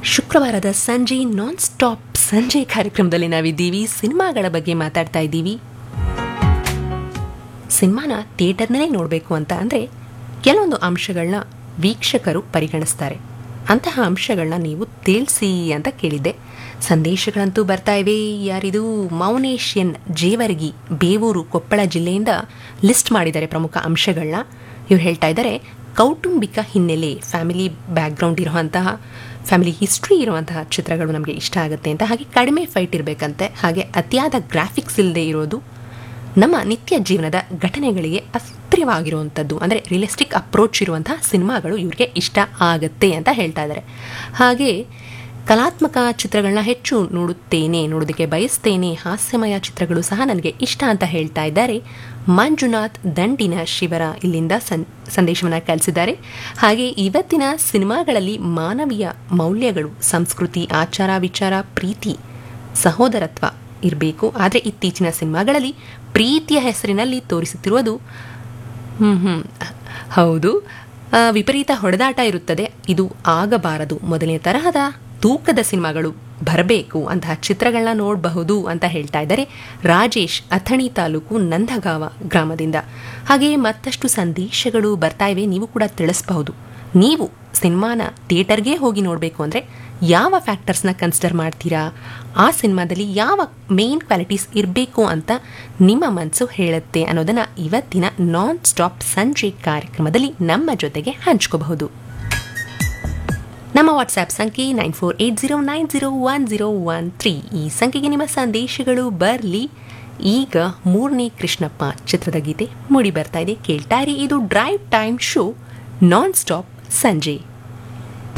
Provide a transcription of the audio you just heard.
ಶುಕ್ರವಾರದ ಸಂಜೆ ನಾನ್ ಸ್ಟಾಪ್ ಸಂಜೆ ಕಾರ್ಯಕ್ರಮದಲ್ಲಿ ನಾವಿದ್ದೀವಿ ಸಿನಿಮಾಗಳ ಬಗ್ಗೆ ಮಾತಾಡ್ತಾ ಇದ್ದೀವಿ ಸಿನಿಮಾನ ಥಿಯೇಟರ್ನಲ್ಲೇ ನೋಡಬೇಕು ಅಂತ ಅಂದರೆ ಕೆಲವೊಂದು ಅಂಶಗಳನ್ನ ವೀಕ್ಷಕರು ಪರಿಗಣಿಸ್ತಾರೆ ಅಂತಹ ಅಂಶಗಳನ್ನ ನೀವು ತಿಳಿಸಿ ಅಂತ ಕೇಳಿದ್ದೆ ಸಂದೇಶಗಳಂತೂ ಬರ್ತಾ ಇವೆ ಯಾರಿದು ಮೌನೇಶ್ ಎನ್ ಜೇವರ್ಗಿ ಬೇವೂರು ಕೊಪ್ಪಳ ಜಿಲ್ಲೆಯಿಂದ ಲಿಸ್ಟ್ ಮಾಡಿದ್ದಾರೆ ಪ್ರಮುಖ ಅಂಶಗಳನ್ನ ಇವ್ರು ಹೇಳ್ತಾ ಇದ್ದಾರೆ ಕೌಟುಂಬಿಕ ಹಿನ್ನೆಲೆ ಫ್ಯಾಮಿಲಿ ಬ್ಯಾಕ್ಗ್ರೌಂಡ್ ಇರುವಂತಹ ಫ್ಯಾಮಿಲಿ ಹಿಸ್ಟ್ರಿ ಇರುವಂತಹ ಚಿತ್ರಗಳು ನಮಗೆ ಇಷ್ಟ ಆಗುತ್ತೆ ಅಂತ ಹಾಗೆ ಕಡಿಮೆ ಫೈಟ್ ಇರಬೇಕಂತೆ ಹಾಗೆ ಅತಿಯಾದ ಗ್ರಾಫಿಕ್ಸ್ ಇಲ್ಲದೆ ಇರೋದು ನಮ್ಮ ನಿತ್ಯ ಜೀವನದ ಘಟನೆಗಳಿಗೆ ಹತ್ತಿರವಾಗಿರುವಂಥದ್ದು ಅಂದರೆ ರಿಯಲಿಸ್ಟಿಕ್ ಅಪ್ರೋಚ್ ಇರುವಂತಹ ಸಿನಿಮಾಗಳು ಇವ್ರಿಗೆ ಇಷ್ಟ ಆಗುತ್ತೆ ಅಂತ ಹೇಳ್ತಾ ಇದ್ದಾರೆ ಹಾಗೆ ಕಲಾತ್ಮಕ ಚಿತ್ರಗಳನ್ನ ಹೆಚ್ಚು ನೋಡುತ್ತೇನೆ ನೋಡೋದಕ್ಕೆ ಬಯಸ್ತೇನೆ ಹಾಸ್ಯಮಯ ಚಿತ್ರಗಳು ಸಹ ನನಗೆ ಇಷ್ಟ ಅಂತ ಹೇಳ್ತಾ ಇದ್ದಾರೆ ಮಂಜುನಾಥ್ ದಂಡಿನ ಶಿವರ ಇಲ್ಲಿಂದ ಸಂ ಸಂದೇಶವನ್ನು ಕಳಿಸಿದ್ದಾರೆ ಹಾಗೆ ಇವತ್ತಿನ ಸಿನಿಮಾಗಳಲ್ಲಿ ಮಾನವೀಯ ಮೌಲ್ಯಗಳು ಸಂಸ್ಕೃತಿ ಆಚಾರ ವಿಚಾರ ಪ್ರೀತಿ ಸಹೋದರತ್ವ ಇರಬೇಕು ಆದರೆ ಇತ್ತೀಚಿನ ಸಿನಿಮಾಗಳಲ್ಲಿ ಪ್ರೀತಿಯ ಹೆಸರಿನಲ್ಲಿ ತೋರಿಸುತ್ತಿರುವುದು ಹ್ಮ್ ಹ್ಮ್ ಹೌದು ಆ, ವಿಪರೀತ ಹೊಡೆದಾಟ ಇರುತ್ತದೆ ಇದು ಆಗಬಾರದು ಮೊದಲನೇ ತರಹದ ತೂಕದ ಸಿನಿಮಾಗಳು ಬರಬೇಕು ಅಂತಹ ಚಿತ್ರಗಳನ್ನ ನೋಡಬಹುದು ಅಂತ ಹೇಳ್ತಾ ಇದ್ದಾರೆ ರಾಜೇಶ್ ಅಥಣಿ ತಾಲೂಕು ನಂದಗಾವ ಗ್ರಾಮದಿಂದ ಹಾಗೆಯೇ ಮತ್ತಷ್ಟು ಸಂದೇಶಗಳು ಬರ್ತಾ ಇವೆ ನೀವು ಕೂಡ ತಿಳಿಸಬಹುದು ನೀವು ಸಿನಿಮಾನ ಥಿಯೇಟರ್ಗೆ ಹೋಗಿ ನೋಡಬೇಕು ಅಂದರೆ ಯಾವ ಫ್ಯಾಕ್ಟರ್ಸ್ನ ಕನ್ಸಿಡರ್ ಮಾಡ್ತೀರಾ ಆ ಸಿನಿಮಾದಲ್ಲಿ ಯಾವ ಮೇನ್ ಕ್ವಾಲಿಟೀಸ್ ಇರಬೇಕು ಅಂತ ನಿಮ್ಮ ಮನಸ್ಸು ಹೇಳುತ್ತೆ ಅನ್ನೋದನ್ನು ಇವತ್ತಿನ ನಾನ್ ಸ್ಟಾಪ್ ಸಂಜೆ ಕಾರ್ಯಕ್ರಮದಲ್ಲಿ ನಮ್ಮ ಜೊತೆಗೆ ಹಂಚ್ಕೋಬಹುದು ನಮ್ಮ ವಾಟ್ಸ್ಆ್ಯಪ್ ಸಂಖ್ಯೆ nine four eight zero nine zero one zero one three ಈ ಸಂಖ್ಯೆಗೆ ನಿಮ್ಮ ಸಂದೇಶಗಳು ಬರಲಿ ಈಗ ಮೂರನೇ ಕೃಷ್ಣಪ್ಪ ಚಿತ್ರದ ಗೀತೆ ಮೂಡಿ ಬರ್ತಾ ಇದೆ ಕೇಳ್ತಾ ಇರಿ ಇದು drive time show nonstop ಸಂಜೆ